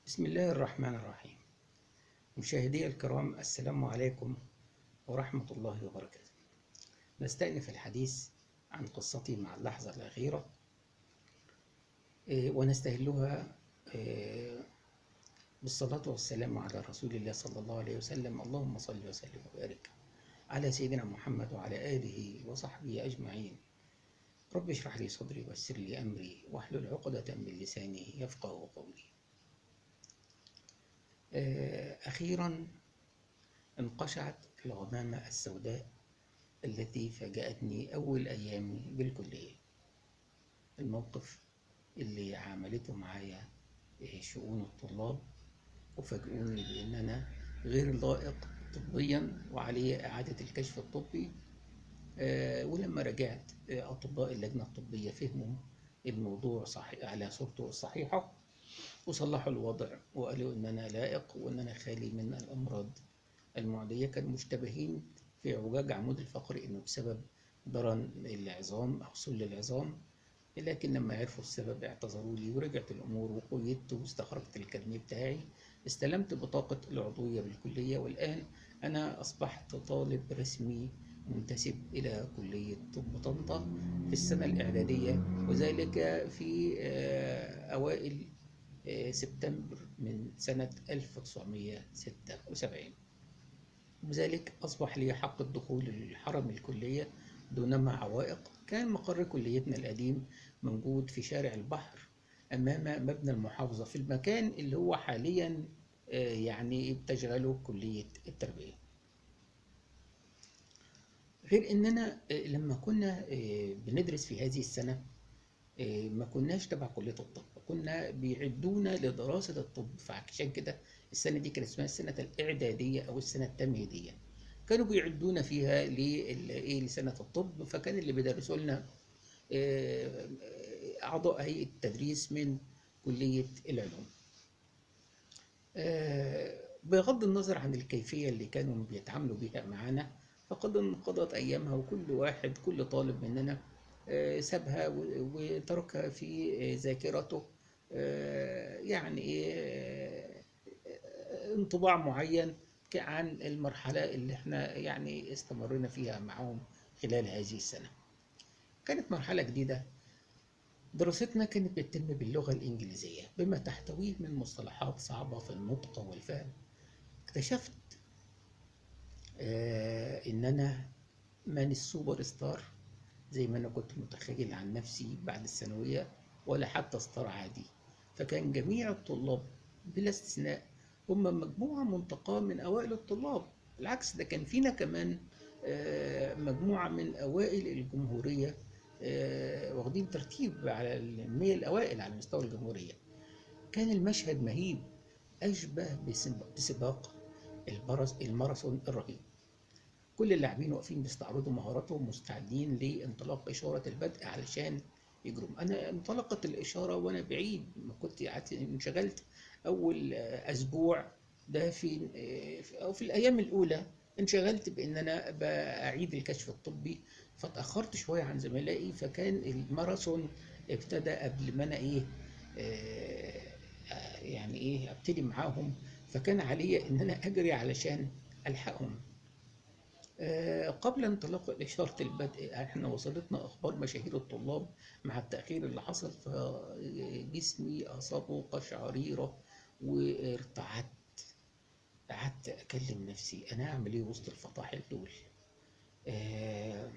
بسم الله الرحمن الرحيم مشاهدي الكرام السلام عليكم ورحمة الله وبركاته نستأنف الحديث عن قصتي مع اللحظة الأخيرة إيه، ونستهلها إيه، بالصلاة والسلام على رسول الله صلى الله عليه وسلم اللهم صل وسلم وبارك على سيدنا محمد وعلى آله وصحبه أجمعين رب اشرح لي صدري ويسر لي أمري واحلل عقدة من لساني يفقه قولي آه، أخيرا انقشعت الغمامة السوداء التي فاجأتني أول أيامي بالكلية الموقف اللي عملته معايا آه، شؤون الطلاب وفاجئوني بأن أنا غير لائق طبيا وعلي إعادة الكشف الطبي آه، ولما رجعت آه، أطباء اللجنة الطبية فهموا الموضوع صحيح على صورته الصحيحة وصلحوا الوضع وقالوا إن أنا لائق وإن أنا خالي من الأمراض المعدية كانوا مشتبهين في اعوجاج عمود الفقري إنه بسبب ضرن العظام أو سل العظام لكن لما عرفوا السبب اعتذروا لي ورجعت الأمور وقيدت واستخرجت الكارنيه بتاعي استلمت بطاقة العضوية بالكلية والآن أنا أصبحت طالب رسمي منتسب إلى كلية طب طنطا في السنة الإعدادية وذلك في آه، أوائل آه، سبتمبر من سنة 1976 وبذلك أصبح لي حق الدخول للحرم الكلية دونما عوائق كان مقر كليتنا القديم موجود في شارع البحر أمام مبنى المحافظة في المكان اللي هو حاليا آه، يعني بتشغله كلية التربية غير اننا آه، لما كنا آه، بندرس في هذه السنه آه، ما كناش تبع كليه الطب كنا بيعدونا لدراسه الطب فعشان كده السنه دي كانت اسمها السنه الاعداديه او السنه التمهيديه كانوا بيعدونا فيها لل- ايه لسنه الطب فكان اللي بيدرسوا لنا آه، اعضاء هيئه التدريس من كليه العلوم آه، بغض النظر عن الكيفية اللي كانوا بيتعاملوا بيها معانا فقد انقضت أيامها وكل واحد كل طالب مننا آه، سابها و- وتركها في آه، ذاكرته آه، يعني إيه آه، آه، انطباع معين ك- عن المرحلة اللي احنا يعني استمرنا فيها معهم خلال هذه السنة كانت مرحلة جديدة دراستنا كانت بتتم باللغة الإنجليزية بما تحتويه من مصطلحات صعبة في النطق والفهم اكتشفت آه إن أنا ماني السوبر ستار زي ما أنا كنت متخيل عن نفسي بعد الثانوية ولا حتى ستار عادي فكان جميع الطلاب بلا استثناء هم مجموعة منتقاة من أوائل الطلاب بالعكس ده كان فينا كمان آه، مجموعة من أوائل الجمهورية آه، واخدين ترتيب على المية الأوائل على مستوى الجمهورية كان المشهد مهيب أشبه بسب- بسباق البرز الماراثون الرهيب كل اللاعبين واقفين بيستعرضوا مهاراتهم مستعدين لانطلاق إشارة البدء علشان يجروا أنا انطلقت الإشارة وأنا بعيد ما كنت قعدت انشغلت أول آه، أسبوع ده في آه، في- أو في الأيام الأولى انشغلت بإن أنا بأعيد الكشف الطبي فتأخرت شوية عن زملائي فكان الماراثون ابتدى قبل ما أنا إيه آه، آه، يعني إيه أبتدي معاهم فكان علي إن أنا أجري علشان ألحقهم آه، قبل انطلاق إشارة البدء احنا وصلتنا أخبار مشاهير الطلاب مع التأخير اللي حصل فجسمي أصابه قشعريرة وارتعدت قعدت أكلم نفسي أنا أعمل إيه وسط الفطاحل دول آه،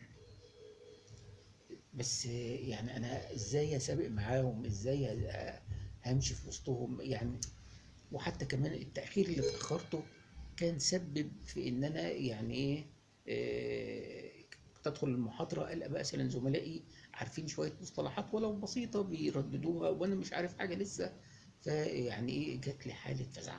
بس يعني أنا إزاي أسابق معاهم إزاي أ- همشي في وسطهم يعني وحتى كمان التأخير اللي اتأخرته كان سبب في إن أنا يعني إيه آه، تدخل المحاضرة ألقى مثلا زملائي عارفين شوية مصطلحات ولو بسيطة بيرددوها وأنا مش عارف حاجة لسه فيعني إيه جات لي حالة فزع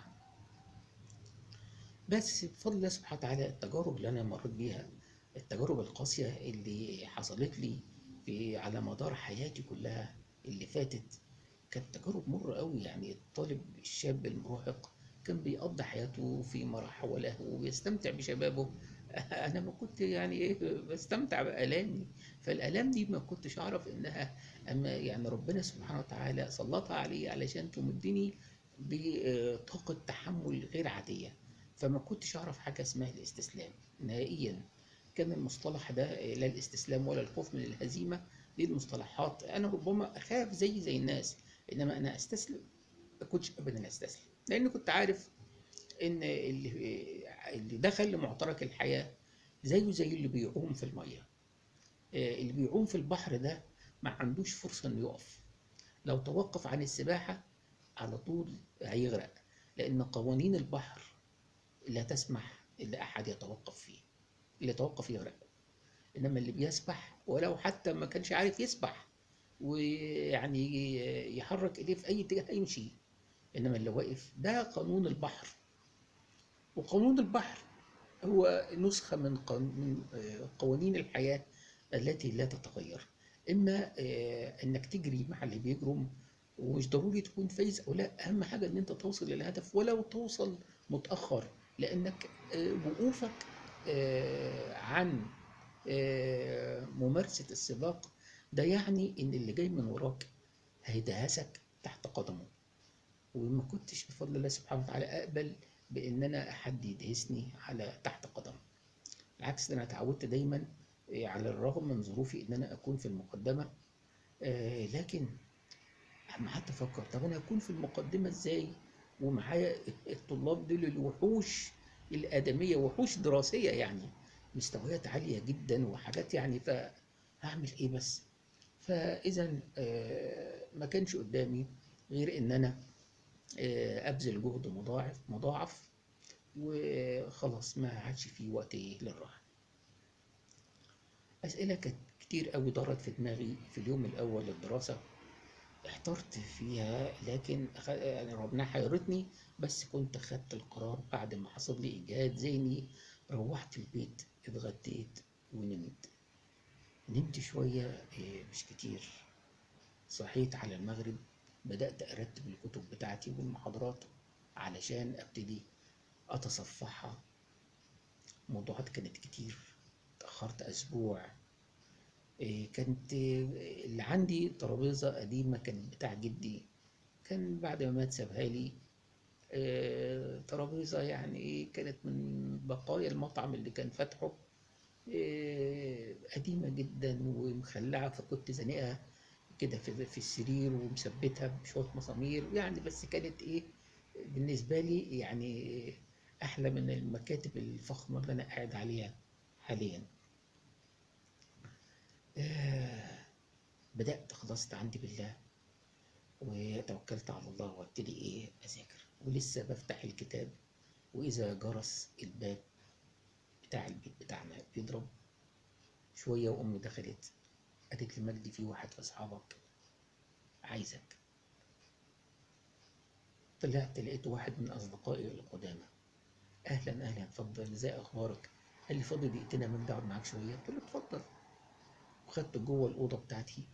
بس بفضل الله سبحانه وتعالى التجارب اللي أنا مريت بيها التجارب القاسية اللي حصلت لي في على مدار حياتي كلها اللي فاتت كانت تجارب مرة قوي يعني الطالب الشاب المراهق كان بيقضي حياته في مرح وله وبيستمتع بشبابه انا ما كنت يعني ايه بستمتع بآلامي فالآلام دي ما كنتش اعرف انها اما يعني ربنا سبحانه وتعالى سلطها علي علشان تمدني بطاقة تحمل غير عادية فما كنتش أعرف حاجة اسمها الاستسلام نهائيا كان المصطلح ده لا الاستسلام ولا الخوف من الهزيمة دي المصطلحات أنا ربما أخاف زي زي الناس إنما أنا أستسلم ما كنتش أبدا أستسلم لأن كنت عارف إن اللي اللي دخل لمعترك الحياة زيه زي اللي بيعوم في المية آه، اللي بيعوم في البحر ده ما عندوش فرصة إنه يقف لو توقف عن السباحة على طول هيغرق لأن قوانين البحر لا تسمح لأحد يتوقف فيه اللي يتوقف يغرق إنما اللي بيسبح ولو حتى ما كانش عارف يسبح ويعني يحرك إيديه في أي اتجاه هيمشي إنما اللي واقف ده قانون البحر وقانون البحر هو نسخة من قان- من آه، قوانين الحياة التي لا تتغير إما آه، إنك تجري مع اللي بيجرم ومش ضروري تكون فايز أو لا أهم حاجة إن أنت توصل للهدف ولو توصل متأخر لأنك آه، وقوفك آه، عن آه، ممارسة السباق ده يعني إن اللي جاي من وراك هيدهسك تحت قدمه وما كنتش بفضل الله سبحانه وتعالى أقبل بإن أنا حد يدهسني على تحت قدم بالعكس ده أنا اتعودت دايما آه، على الرغم من ظروفي إن أنا أكون في المقدمة آه، لكن أما قعدت أفكر طب أنا أكون في المقدمة إزاي ومعايا الطلاب دول الوحوش الآدمية وحوش دراسية يعني مستويات عالية جدا وحاجات يعني فهعمل إيه بس فإذا آه، ما كانش قدامي غير إن أنا آه، أبذل جهد مضاعف مضاعف وخلاص ما عادش في وقت للراحة أسئلة كانت كتير قوي دارت في دماغي في اليوم الأول للدراسة احترت فيها لكن أخ- يعني ربنا حيرتني بس كنت خدت القرار بعد ما حصل لي إجهاد ذهني روحت البيت اتغديت ونمت نمت شوية إيه، مش كتير صحيت على المغرب بدأت أرتب الكتب بتاعتي والمحاضرات علشان أبتدي أتصفحها موضوعات كانت كتير اتأخرت أسبوع إيه، كانت إيه، اللي عندي ترابيزة قديمة كانت بتاع جدي كان بعد ما مات سابها لي إيه، ترابيزة يعني إيه كانت من بقايا المطعم اللي كان فاتحه إيه، قديمة جدا ومخلعة فكنت زانقها كده في في السرير ومثبتها بشوية مسامير يعني بس كانت إيه بالنسبة لي يعني أحلى من المكاتب الفخمة اللي أنا قاعد عليها حاليا آه، بدأت خلصت عندي بالله وتوكلت على الله وابتدي ايه اذاكر ولسه بفتح الكتاب واذا جرس الباب بتاع البيت بتاعنا بيضرب شويه وامي دخلت قالت لي مجدي في واحد في اصحابك عايزك طلعت لقيت واحد من اصدقائي القدامى اهلا اهلا اتفضل ازاي اخبارك قال لي فاضي دقيقتين يا مجدي اقعد معاك شويه قلت له اتفضل وخدته جوه الاوضه بتاعتي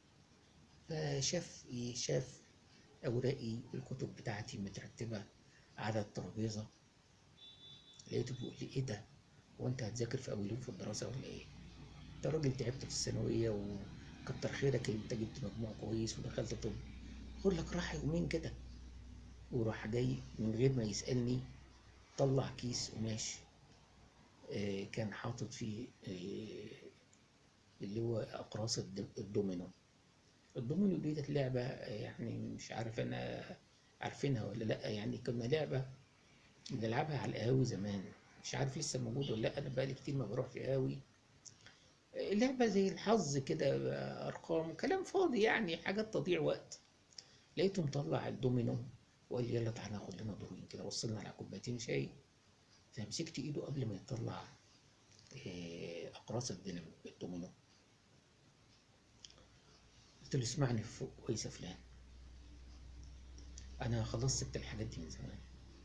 فشاف شاف أوراقي والكتب بتاعتي مترتبة على الترابيزة لقيته بيقول لي إيه ده؟ هو أنت هتذاكر في أول يوم في الدراسة ولا إيه؟ أنت راجل تعبت في الثانوية وكتر خيرك إن أنت جبت مجموع كويس ودخلت طب خد لك راحة يومين كده وراح جاي من غير ما يسألني طلع كيس قماش آه، كان حاطط فيه آه، اللي هو أقراص الد- الدومينو الدومينو دي كانت لعبة يعني مش عارف أنا عارفينها ولا لأ يعني كنا لعبة بنلعبها على القهاوي زمان مش عارف لسه موجود ولا لأ أنا بقالي كتير ما بروحش قهاوي لعبة زي الحظ كده أرقام كلام فاضي يعني حاجات تضيع وقت لقيته مطلع الدومينو وقال لي يلا تعالى ناخد لنا دورين كده وصلنا على كوبايتين شاي فمسكت ايده قبل ما يطلع آه، أقراص الدينامو الدومينو قلت له اسمعني فوق كويس يا فلان انا خلاص سبت الحاجات دي من زمان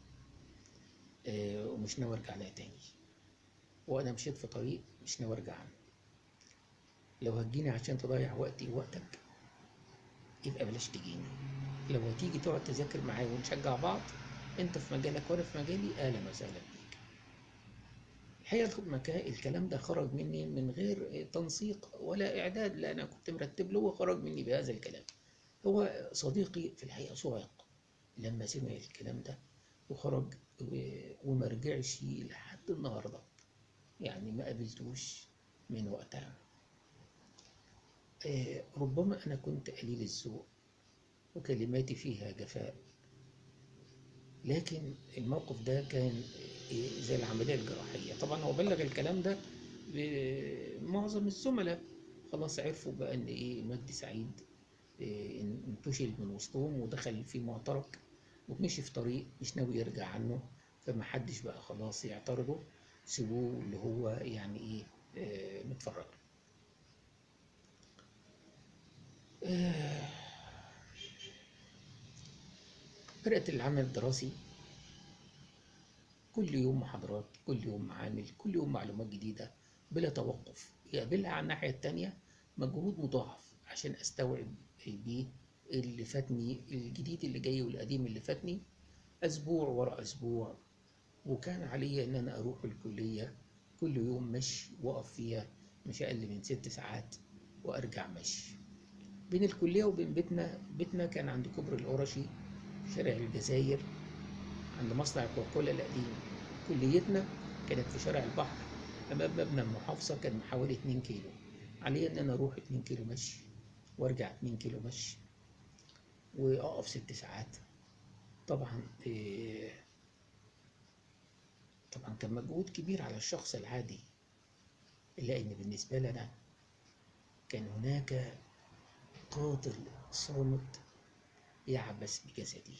آه، ومش ناوي ارجع لها تاني وانا مشيت في طريق مش ناوي ارجع عنه لو هتجيني عشان تضيع وقتي ووقتك يبقى بلاش تجيني لو هتيجي تقعد تذاكر معايا ونشجع بعض انت في مجالك وانا في مجالي اهلا وسهلا بيك الحقيقة المكا- الكلام ده خرج مني من غير تنسيق ولا إعداد لا أنا كنت مرتب له وخرج مني بهذا الكلام هو صديقي في الحقيقة صعق لما سمع الكلام ده وخرج و- وما رجعش لحد النهارده يعني ما قابلتوش من وقتها آه، ربما أنا كنت قليل الذوق وكلماتي فيها جفاء لكن الموقف ده كان آه، زي العملية الجراحية طبعا هو بلغ الكلام ده بمعظم الزملاء خلاص عرفوا بقى ان ايه مجدي سعيد آه، ان- انتشل من وسطهم ودخل في معترك ومشي في طريق مش ناوي يرجع عنه فما حدش بقى خلاص يعترضه سيبوه اللي هو يعني ايه آه، متفرج آه، بدأت العمل الدراسي كل يوم محاضرات كل يوم معامل كل يوم معلومات جديدة بلا توقف يقابلها على الناحية التانية مجهود مضاعف عشان أستوعب بيه اللي فاتني الجديد اللي جاي والقديم اللي فاتني أسبوع ورا أسبوع وكان عليا إن أنا أروح الكلية كل يوم مشي وأقف فيها مش أقل من ست ساعات وأرجع مشي بين الكلية وبين بيتنا بيتنا كان عند كوبري القرشي شارع الجزائر عند مصنع كوكولا القديم كليتنا كانت في شارع البحر أمام مبنى المحافظة كان حوالي 2 كيلو عليا إن أنا أروح 2 كيلو مشي وأرجع 2 كيلو مشي وأقف ست ساعات طبعا إيه طبعا كان مجهود كبير على الشخص العادي إلا إن بالنسبة لنا كان هناك قاتل صامت يعبث بجسدي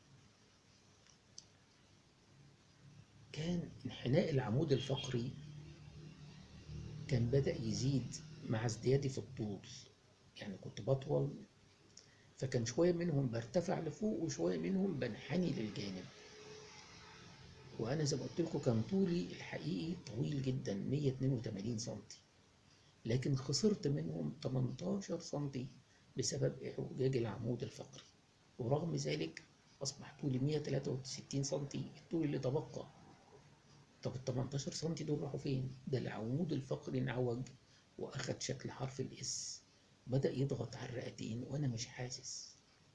كان انحناء العمود الفقري كان بدأ يزيد مع ازديادي في الطول يعني كنت بطول فكان شوية منهم برتفع لفوق وشوية منهم بنحني للجانب وأنا زي ما قلت لكم كان طولي الحقيقي طويل جدا 182 سنتي لكن خسرت منهم 18 سنتي بسبب اعوجاج العمود الفقري ورغم ذلك أصبح طولي 163 سنتي الطول اللي تبقى طب ال 18 سنتي دول راحوا فين؟ ده العمود الفقري انعوج وأخد شكل حرف الإس بدأ يضغط على الرئتين وأنا مش حاسس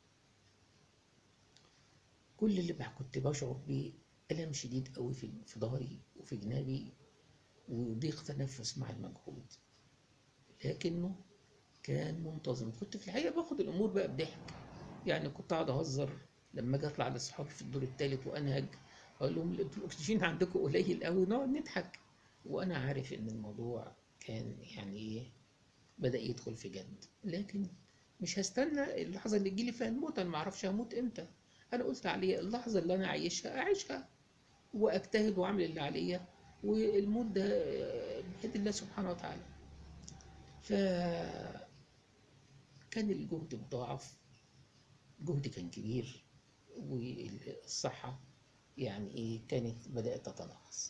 كل اللي بقى كنت بشعر بيه ألم شديد قوي في في ظهري وفي جنابي وضيق تنفس مع المجهود لكنه كان منتظم كنت في الحقيقة باخد الأمور بقى بضحك يعني كنت أقعد أهزر لما أجي أطلع لأصحابي في الدور الثالث وأنهج أقول لهم انتوا الأكسجين عندكم قليل قوي نقعد نضحك وأنا عارف إن الموضوع كان يعني إيه بدأ يدخل في جد لكن مش هستنى اللحظة اللي تجيلي فيها الموت أنا معرفش هموت إمتى أنا قلت عليا اللحظة اللي أنا عايشها أعيشها وأجتهد وأعمل اللي عليا والموت ده بيد الله سبحانه وتعالى ف كان الجهد مضاعف جهدي كان كبير والصحة يعني إيه كانت بدأت تتناقص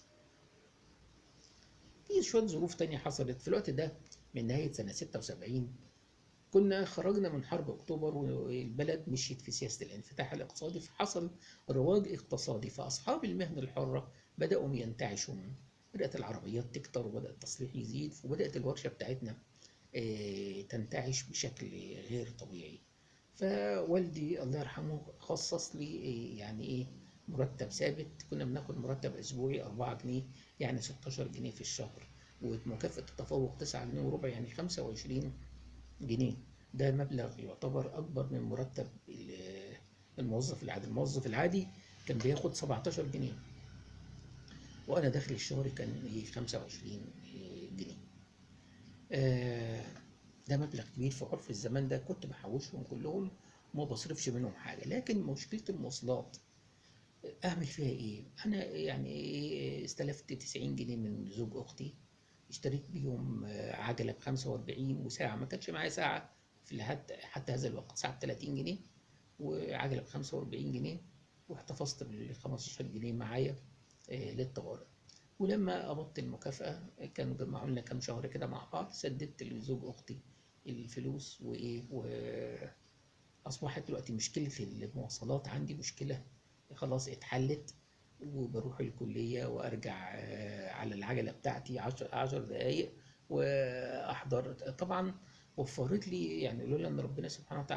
في شوية ظروف تانية حصلت في الوقت ده من نهاية سنة 76 كنا خرجنا من حرب أكتوبر والبلد مشيت في سياسة الانفتاح الاقتصادي فحصل رواج اقتصادي فأصحاب المهن الحرة بدأوا ينتعشوا بدأت العربيات تكتر وبدأ التصليح يزيد وبدأت الورشة بتاعتنا آه، تنتعش بشكل غير طبيعي فوالدي الله يرحمه خصص لي آه، يعني ايه مرتب ثابت كنا بناخد مرتب اسبوعي 4 جنيه يعني 16 جنيه في الشهر ومكافأة التفوق 9 جنيه وربع يعني 25 جنيه ده مبلغ يعتبر أكبر من مرتب ال- الموظف العادي الموظف العادي كان بياخد 17 جنيه وأنا داخل الشهر كان إيه 25 جنيه آه، ده مبلغ كبير في عرف الزمان ده كنت بحوشهم كلهم وما بصرفش منهم حاجة لكن مشكلة المواصلات أعمل فيها إيه؟ أنا يعني إيه استلفت 90 جنيه من زوج أختي اشتريت بيهم آه، عجلة ب 45 وساعة ما كانش معايا ساعة في لحد حتى هذا الوقت ساعة ب 30 جنيه وعجلة ب 45 جنيه واحتفظت بال 15 جنيه معايا آه، للطوارئ ولما قبضت المكافأة كانوا جمعوا لنا كام شهر كده مع بعض سددت لزوج أختي الفلوس وإيه وأصبحت دلوقتي مشكلة المواصلات عندي مشكلة خلاص اتحلت وبروح الكلية وأرجع آه، على العجلة بتاعتي عشر, عشر دقايق وأحضر طبعا وفرت لي يعني لولا إن ربنا سبحانه وتعالى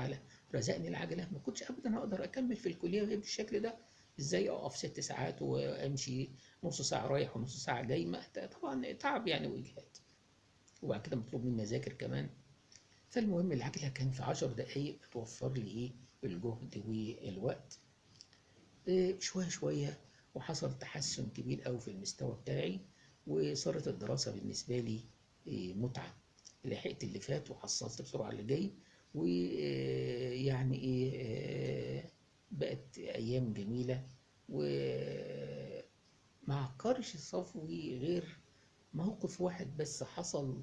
رزقني العجله ما كنتش ابدا هقدر اكمل في الكليه وهي بالشكل ده ازاي اقف ست ساعات وامشي نص ساعه رايح ونص ساعه جاي ما طبعا تعب يعني واجهاد وبعد كده مطلوب مني اذاكر كمان فالمهم العجله كان في عشر دقايق بتوفر لي ايه الجهد والوقت إيه شويه شويه وحصل تحسن كبير قوي في المستوى بتاعي وصارت الدراسه بالنسبه لي إيه متعه لحقت اللي فات وحصلت بسرعه اللي جاي ويعني ايه بقت ايام جميله وما عكرش صفوي غير موقف واحد بس حصل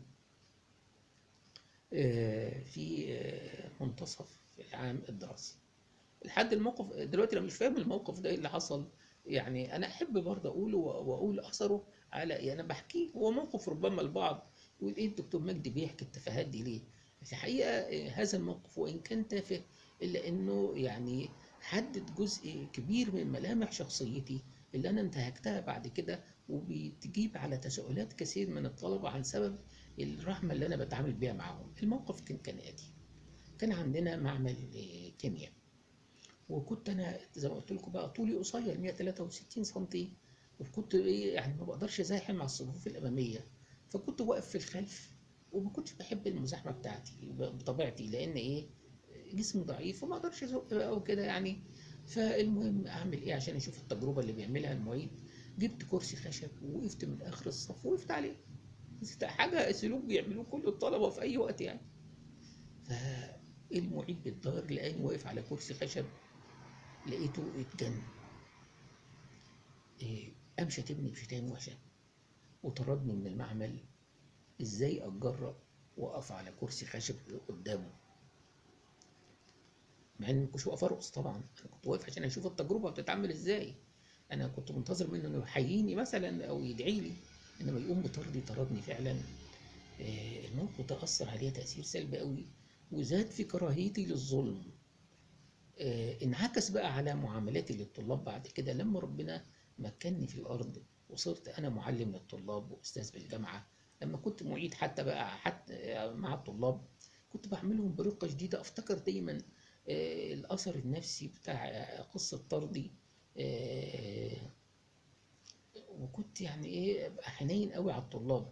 في منتصف العام الدراسي لحد الموقف دلوقتي انا مش فاهم الموقف ده ايه اللي حصل يعني انا احب برضه اقوله واقول اثره على يعني انا بحكيه هو موقف ربما البعض يقول ايه الدكتور مجدي بيحكي التفاهات دي ليه؟ في الحقيقه هذا الموقف وان كان تافه الا انه يعني حدد جزء كبير من ملامح شخصيتي اللي انا انتهكتها بعد كده وبتجيب على تساؤلات كثير من الطلبه عن سبب الرحمه اللي انا بتعامل بيها معاهم الموقف كان كالاتي كان عندنا معمل كيمياء وكنت انا زي ما قلت لكم بقى طولي قصير 163 سم وكنت ايه يعني ما بقدرش ازاحم مع الصفوف الاماميه فكنت واقف في الخلف وما كنتش بحب المزاحمه بتاعتي بطبيعتي لان ايه جسمي ضعيف وما اقدرش ازق او كده يعني فالمهم اعمل ايه عشان اشوف التجربه اللي بيعملها المعيد جبت كرسي خشب ووقفت من اخر الصف وقفت عليه حاجه سلوك بيعملوه كل الطلبه في اي وقت يعني فالمعيد بالظاهر لقاني واقف على كرسي خشب لقيته اتجن إيه قام شاتمني بشتايم وحشه وطردني من المعمل ازاي اتجرأ واقف على كرسي خشب قدامه مع اني ما كنتش واقف ارقص طبعا انا كنت واقف عشان اشوف التجربه بتتعمل ازاي انا كنت منتظر منه انه يحييني مثلا او يدعي لي انما يقوم بطردي طردني فعلا الموقف ده اثر عليا تاثير سلبي قوي وزاد في كراهيتي للظلم انعكس بقى على معاملاتي للطلاب بعد كده لما ربنا مكنني في الارض وصرت انا معلم للطلاب واستاذ بالجامعه لما كنت معيد حتى بقى حتى مع الطلاب كنت بعملهم برقه شديده افتكر دايما الاثر النفسي بتاع قصه طردي وكنت يعني ايه ابقى حنين قوي على الطلاب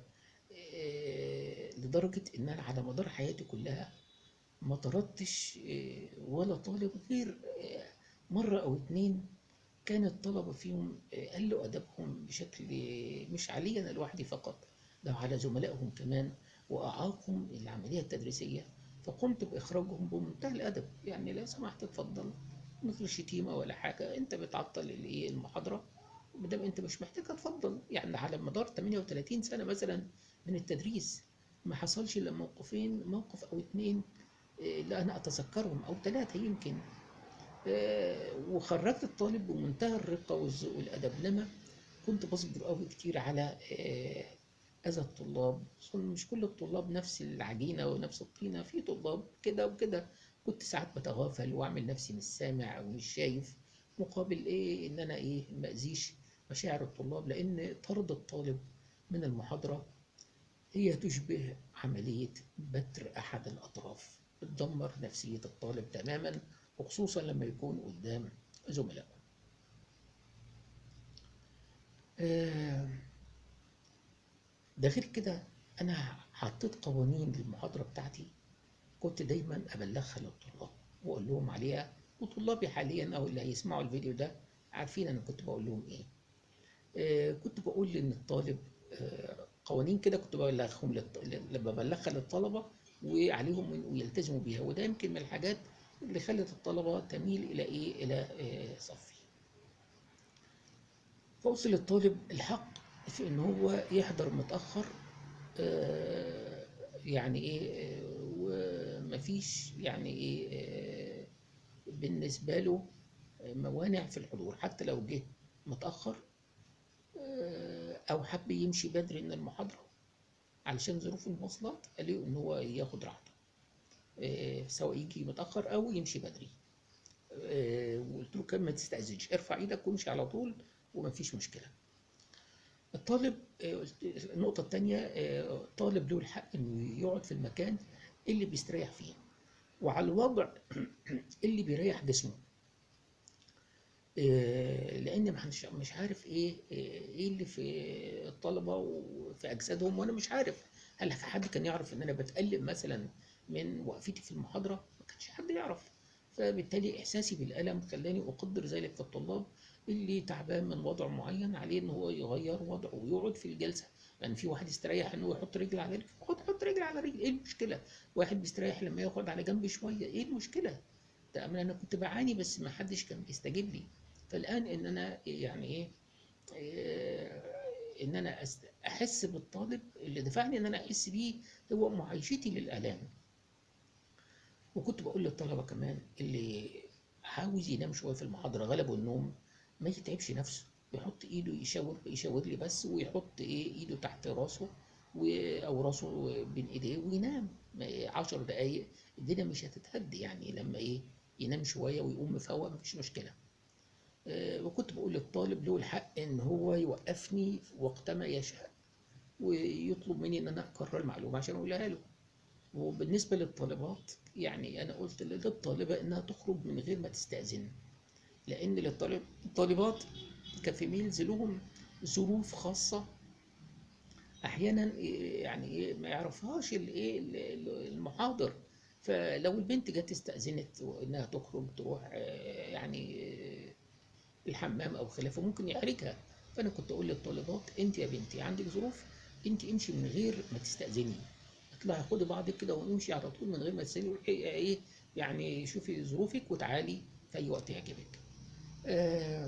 لدرجه ان انا على مدار حياتي كلها ما طردتش ولا طالب غير مره او اتنين كان الطلبه فيهم قلوا ادبهم بشكل مش علي انا لوحدي فقط ده على زملائهم كمان واعاقهم العمليه التدريسيه فقمت باخراجهم بمنتهى الادب يعني لو سمحت اتفضل من غير شتيمه ولا حاجه انت بتعطل الايه المحاضره مادام انت مش محتاج اتفضل يعني على مدار 38 سنه مثلا من التدريس ما حصلش الا موقفين موقف او اتنين لا انا اتذكرهم او ثلاثه يمكن وخرجت الطالب بمنتهى الرقه والذوق والادب انما كنت بصبر قوي كتير على اذى الطلاب مش كل الطلاب نفس العجينه ونفس الطينه في طلاب كده وكده كنت ساعات بتغافل واعمل نفسي مش سامع او مش شايف مقابل ايه ان انا ايه ما اذيش مشاعر الطلاب لان طرد الطالب من المحاضره هي تشبه عمليه بتر احد الاطراف بتدمر نفسيه الطالب تماما وخصوصا لما يكون قدام زملائه آه ده غير كده انا حطيت قوانين للمحاضره بتاعتي كنت دايما ابلغها للطلاب واقول لهم عليها وطلابي حاليا او اللي هيسمعوا الفيديو ده عارفين انا كنت بقول لهم ايه آه كنت بقول ان الطالب آه قوانين كده كنت ببلغهم للط... لما ببلغها للطلبه وعليهم ويلتزموا بيها وده يمكن من الحاجات اللي خلت الطلبه تميل الى ايه الى آه صفي فوصل الطالب الحق في ان هو يحضر متاخر آه يعني ايه آه ومفيش يعني ايه آه بالنسبه له موانع في الحضور حتى لو جه متاخر او حب يمشي بدري من المحاضره علشان ظروف المواصلات قال له ان هو ياخد راحته سواء يجي متاخر او يمشي بدري وقلت له كم ما تستاذنش ارفع ايدك وامشي على طول ومفيش مشكله الطالب النقطة التانية طالب له الحق إنه يقعد في المكان اللي بيستريح فيه وعلى الوضع اللي بيريح جسمه آه، لان مش مش عارف ايه ايه اللي في الطلبه وفي اجسادهم وانا مش عارف هل في حد كان يعرف ان انا بتألم مثلا من وقفتي في المحاضره ما كانش حد يعرف فبالتالي احساسي بالالم خلاني اقدر ذلك في الطلاب اللي تعبان من وضع معين عليه ان هو يغير وضعه ويقعد في الجلسه يعني في واحد يستريح ان هو يحط رجل على رجل خد حط رجل على رجل ايه المشكله واحد بيستريح لما ياخد على جنب شويه ايه المشكله ده انا كنت بعاني بس ما حدش كان بيستجيب لي فالان ان انا يعني ايه إيه، ان انا أست- احس بالطالب اللي دفعني ان انا احس بيه هو معايشتي للالام وكنت بقول للطلبه كمان اللي عاوز ينام شويه في المحاضره غلبه النوم ما يتعبش نفسه يحط ايده يشاور يشاور لي بس ويحط ايه ايده تحت راسه و- او راسه بين ايديه وينام ما- عشر دقايق الدنيا مش هتتهد يعني لما ايه ينام شويه ويقوم مفوق مفيش مشكله آه، وكنت بقول للطالب له الحق ان هو يوقفني وقتما يشاء ويطلب مني ان انا اكرر المعلومه عشان اقولها له وبالنسبه للطالبات يعني انا قلت للطالبه انها تخرج من غير ما تستاذن لان للطالب الطالبات كفيميلز لهم ظروف خاصه احيانا يعني إيه ما يعرفهاش الايه المحاضر فلو البنت جت استاذنت انها تخرج تروح آه، يعني آه، الحمام او خلافه ممكن يحرجها فانا كنت اقول للطالبات انت يا بنتي عندك ظروف انت امشي من غير ما تستاذني اطلعي خدي بعضك كده وامشي على طول من غير ما تستاذني روحي ايه يعني شوفي ظروفك وتعالي في اي وقت يعجبك آه،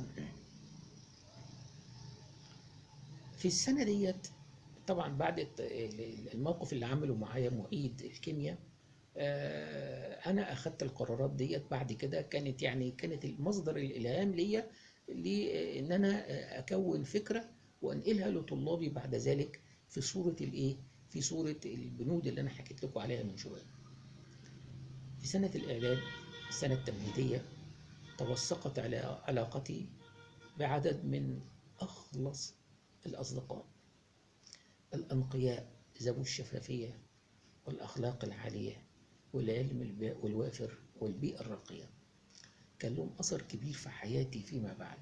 في السنه ديت طبعا بعد الت- الموقف اللي عمله معايا معيد الكيمياء آه، انا اخدت القرارات ديت بعد كده كانت يعني كانت المصدر الالهام ليا لان انا اكون فكره وانقلها لطلابي بعد ذلك في صوره الايه في صوره البنود اللي انا حكيت لكم عليها من شويه في سنه الاعداد السنه التمهيديه توثقت علا- علاقتي بعدد من اخلص الاصدقاء الانقياء ذوي الشفافيه والاخلاق العاليه والعلم الب- والوافر والبيئه الراقيه كان لهم أثر كبير في حياتي فيما بعد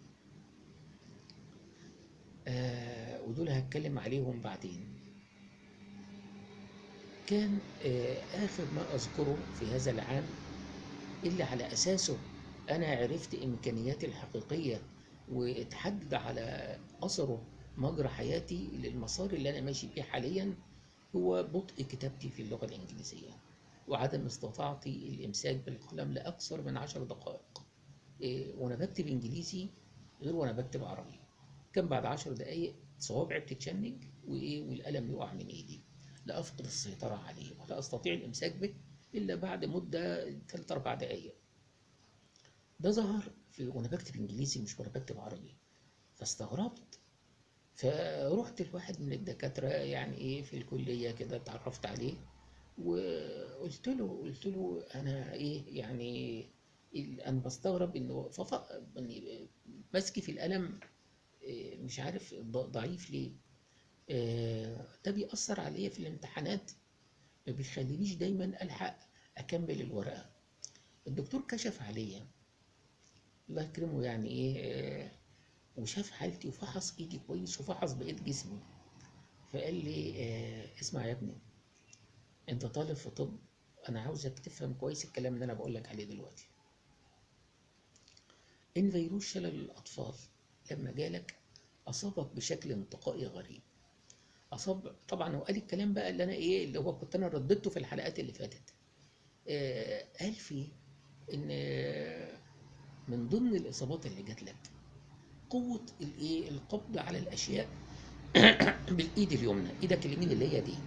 آه ودول هتكلم عليهم بعدين كان آه آخر ما أذكره في هذا العام اللي على أساسه أنا عرفت إمكانياتي الحقيقية واتحدد على أثره مجرى حياتي للمسار اللي أنا ماشي فيه حاليا هو بطء كتابتي في اللغة الإنجليزية وعدم استطاعتي الإمساك بالقلم لأكثر من عشر دقائق إيه، وأنا بكتب إنجليزي غير وأنا بكتب عربي كان بعد عشر دقايق صوابعي بتتشنج وإيه والقلم يقع من إيدي لا أفقد السيطرة عليه ولا أستطيع الإمساك به إلا بعد مدة ثلاث أربع دقايق ده ظهر في وأنا بكتب إنجليزي مش وأنا بكتب عربي فاستغربت فرحت لواحد من الدكاترة يعني إيه في الكلية كده اتعرفت عليه وقلت له قلت له أنا إيه يعني ال- أنا بستغرب إنه فف- يعني مسكي في القلم إيه، مش عارف ض- ضعيف ليه آه، ده بيأثر عليا في الامتحانات ما بيخلينيش دايما ألحق أكمل الورقة الدكتور كشف عليا الله يكرمه يعني إيه آه، وشاف حالتي وفحص إيدي كويس وفحص بقية جسمي فقال لي آه، اسمع يا ابني أنت طالب في طب أنا عاوزك تفهم كويس الكلام اللي أنا بقول لك عليه دلوقتي إن فيروس شلل الأطفال لما جالك أصابك بشكل انتقائي غريب أصاب طبعا هو قال الكلام بقى اللي أنا إيه اللي هو كنت أنا رددته في الحلقات اللي فاتت آه قال فيه إن آه، من ضمن الإصابات اللي جات لك قوة الإيه القبض على الأشياء بالإيد اليمنى إيدك اليمين اللي هي دي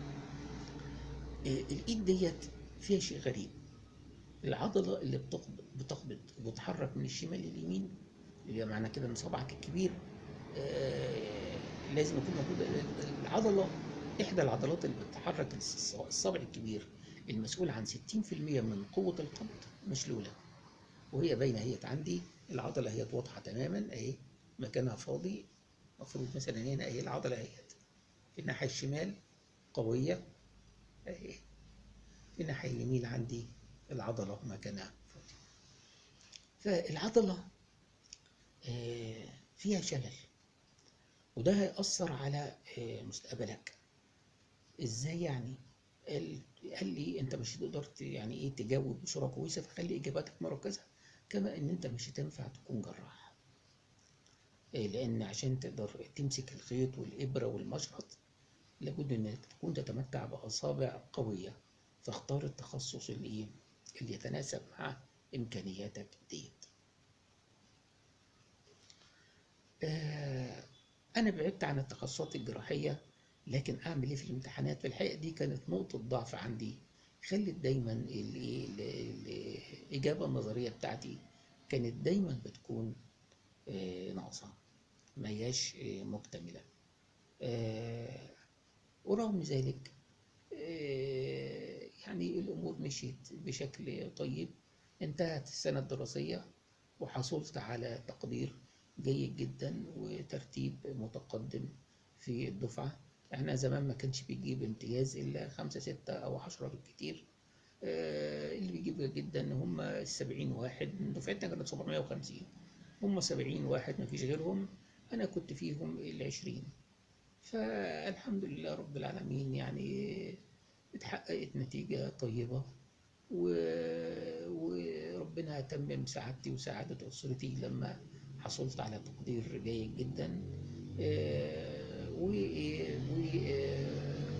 آه، الإيد ديت فيها شيء غريب العضلة اللي بتقبض بتقبض وبتتحرك من الشمال لليمين اللي هي معنى كده ان صبعك الكبير آه، لازم يكون موجود العضلة إحدى العضلات اللي بتحرك الص- الصبع الكبير المسؤول عن 60% من قوة القبض مشلولة وهي باينة هي عندي العضلة هي واضحة تماما أهي مكانها فاضي المفروض مثلا هنا أهي العضلة اهي في الناحية الشمال قوية أهي الناحية اليمين عندي العضلة مكانها فاضي فالعضلة آه، فيها شلل وده هيأثر على آه، مستقبلك ازاي يعني قال قال لي انت مش هتقدر ت- يعني ايه تجاوب بصوره كويسه فخلي اجاباتك مركزه كما ان انت مش هتنفع تكون جراح إيه، لان عشان تقدر تمسك الخيط والابره والمشرط لابد انك تكون تتمتع باصابع قويه فاختار التخصص اللي ايه اللي يتناسب مع امكانياتك ديت آه، انا بعدت عن التخصصات الجراحيه لكن اعمل ايه في الامتحانات في الحقيقه دي كانت نقطه ضعف عندي خلت دايما ال- ال- ال- الاجابه النظريه بتاعتي كانت دايما بتكون آه، ناقصه ما هياش آه، مكتمله آه، ورغم ذلك آه، يعني الامور مشيت بشكل طيب انتهت السنه الدراسيه وحصلت على تقدير جيد جدا وترتيب متقدم في الدفعة احنا زمان ما كانش بيجيب امتياز إلا خمسة ستة أو عشرة بالكتير آه، اللي بيجيب جدا هم السبعين واحد من دفعتنا كانت سبعمية وخمسين هم سبعين واحد مفيش غيرهم أنا كنت فيهم العشرين فالحمد لله رب العالمين يعني اتحققت نتيجة طيبة و... وربنا أتمم سعادتي وسعادة أسرتي لما حصلت على تقدير جيد جدا آه، و... و... آه،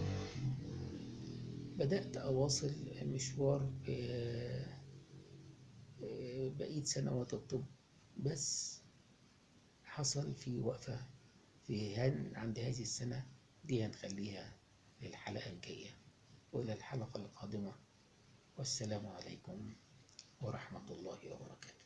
بدأت أواصل مشوار آه، آه، بقية سنوات الطب بس حصل في وقفة في هن عند هذه السنة دي هنخليها للحلقة الجاية وإلى الحلقة القادمة والسلام عليكم ورحمة الله وبركاته